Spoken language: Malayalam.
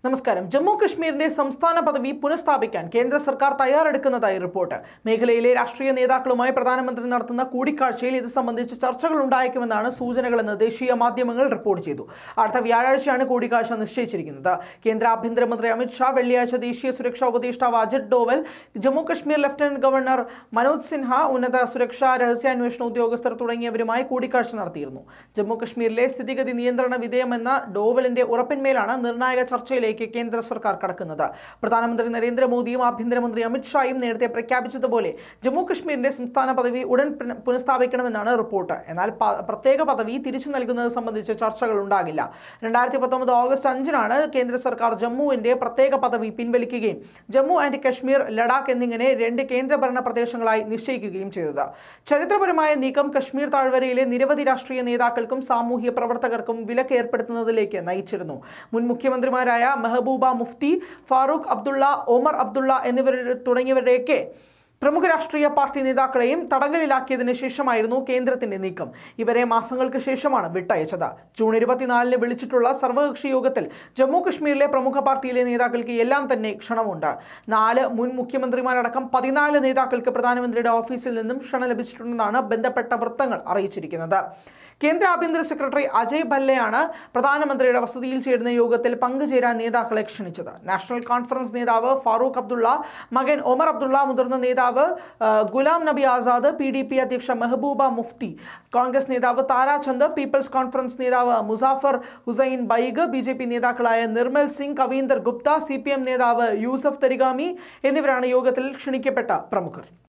നമസ്കാരം ജമ്മു കശ്മീരിന്റെ സംസ്ഥാന പദവി പുനഃസ്ഥാപിക്കാൻ കേന്ദ്ര സർക്കാർ തയ്യാറെടുക്കുന്നതായി റിപ്പോർട്ട് മേഖലയിലെ രാഷ്ട്രീയ നേതാക്കളുമായി പ്രധാനമന്ത്രി നടത്തുന്ന കൂടിക്കാഴ്ചയിൽ ഇത് സംബന്ധിച്ച് ചർച്ചകൾ ഉണ്ടായേക്കുമെന്നാണ് സൂചനകളെന്ന് ദേശീയ മാധ്യമങ്ങൾ റിപ്പോർട്ട് ചെയ്തു അടുത്ത വ്യാഴാഴ്ചയാണ് കൂടിക്കാഴ്ച നിശ്ചയിച്ചിരിക്കുന്നത് കേന്ദ്ര ആഭ്യന്തരമന്ത്രി അമിത് ഷാ വെള്ളിയാഴ്ച ദേശീയ സുരക്ഷാ ഉപദേഷ്ടാവ് അജിത് ഡോവൽ ജമ്മു കശ്മീർ ലഫ്റ്റനന്റ് ഗവർണർ മനോജ് സിൻഹ ഉന്നത സുരക്ഷാ രഹസ്യാന്വേഷണ ഉദ്യോഗസ്ഥർ തുടങ്ങിയവരുമായി കൂടിക്കാഴ്ച നടത്തിയിരുന്നു ജമ്മു കശ്മീരിലെ സ്ഥിതിഗതി നിയന്ത്രണ വിധേയമെന്ന ഡോവലിന്റെ ഉറപ്പിന്മേലാണ് നിർണായക ചർച്ചയിലേക്ക് കേന്ദ്ര സർക്കാർ കടക്കുന്നത് പ്രധാനമന്ത്രി നരേന്ദ്രമോദിയും ആഭ്യന്തരമന്ത്രി അമിത്ഷായും നേരത്തെ പ്രഖ്യാപിച്ചതുപോലെ ജമ്മു കശ്മീരിന്റെ സംസ്ഥാന പദവി ഉടൻ പുന- പുനഃസ്ഥാപിക്കണമെന്നാണ് റിപ്പോർട്ട് എന്നാൽ പ- പ്രത്യേക പദവി തിരിച്ചു നൽകുന്നത് സംബന്ധിച്ച് ചർച്ചകൾ ഉണ്ടാകില്ല രണ്ടായിരത്തി പത്തൊമ്പത് ഓഗസ്റ്റ് അഞ്ചിനാണ് കേന്ദ്ര സർക്കാർ ജമ്മുവിന്റെ പ്രത്യേക പദവി പിൻവലിക്കുകയും ജമ്മു ആൻഡ് കശ്മീർ ലഡാക്ക് എന്നിങ്ങനെ രണ്ട് കേന്ദ്രഭരണ പ്രദേശങ്ങളായി നിശ്ചയിക്കുകയും ചെയ്തത് ചരിത്രപരമായ നീക്കം കശ്മീർ താഴ്വരയിലെ നിരവധി രാഷ്ട്രീയ നേതാക്കൾക്കും സാമൂഹ്യ പ്രവർത്തകർക്കും വിലക്ക് ഏർപ്പെടുത്തുന്നതിലേക്ക് നയിച്ചിരുന്നു മുൻ മുഖ്യമന്ത്രിമാരായ മെഹബൂബ മുഫ്തി ഫാറൂഖ് അബ്ദുള്ള ഒമർ അബ്ദുള്ള എന്നിവർ തുടങ്ങിയവരുടെയൊക്കെ പ്രമുഖ രാഷ്ട്രീയ പാർട്ടി നേതാക്കളെയും തടങ്കലിലാക്കിയതിന് ശേഷമായിരുന്നു കേന്ദ്രത്തിന്റെ നീക്കം ഇവരെ മാസങ്ങൾക്ക് ശേഷമാണ് വിട്ടയച്ചത് ജൂൺ ഇരുപത്തിനാലിന് വിളിച്ചിട്ടുള്ള സർവകക്ഷി യോഗത്തിൽ ജമ്മു കശ്മീരിലെ പ്രമുഖ പാർട്ടിയിലെ നേതാക്കൾക്ക് എല്ലാം തന്നെ ക്ഷണമുണ്ട് നാല് മുൻ മുഖ്യമന്ത്രിമാരടക്കം പതിനാല് നേതാക്കൾക്ക് പ്രധാനമന്ത്രിയുടെ ഓഫീസിൽ നിന്നും ക്ഷണം ലഭിച്ചിട്ടുണ്ടെന്നാണ് ബന്ധപ്പെട്ട വൃത്തങ്ങൾ അറിയിച്ചിരിക്കുന്നത് കേന്ദ്ര ആഭ്യന്തര സെക്രട്ടറി അജയ് ഭല്ലയാണ് പ്രധാനമന്ത്രിയുടെ വസതിയിൽ ചേരുന്ന യോഗത്തിൽ പങ്കുചേരാൻ നേതാക്കളെ ക്ഷണിച്ചത് നാഷണൽ കോൺഫറൻസ് നേതാവ് ഫാറൂഖ് അബ്ദുള്ള മകൻ ഒമർ അബ്ദുള്ള മുതിർന്ന നേതാവ് ആ, ഗുലാം നബി ആസാദ് പി ഡി പി അധ്യക്ഷ മെഹബൂബ മുഫ്തി കോൺഗ്രസ് നേതാവ് താരാചന്ദ് പീപ്പിൾസ് കോൺഫറൻസ് നേതാവ് Muzaffar Hussain Baig B J P നേതാക്കളായ Nirmal Singh Kavinder Gupta C P M നേതാവ് യൂസഫ് തരിഗാമി എന്നിവരാണ് യോഗത്തിൽ ക്ഷണിക്കപ്പെട്ട പ്രമുഖർ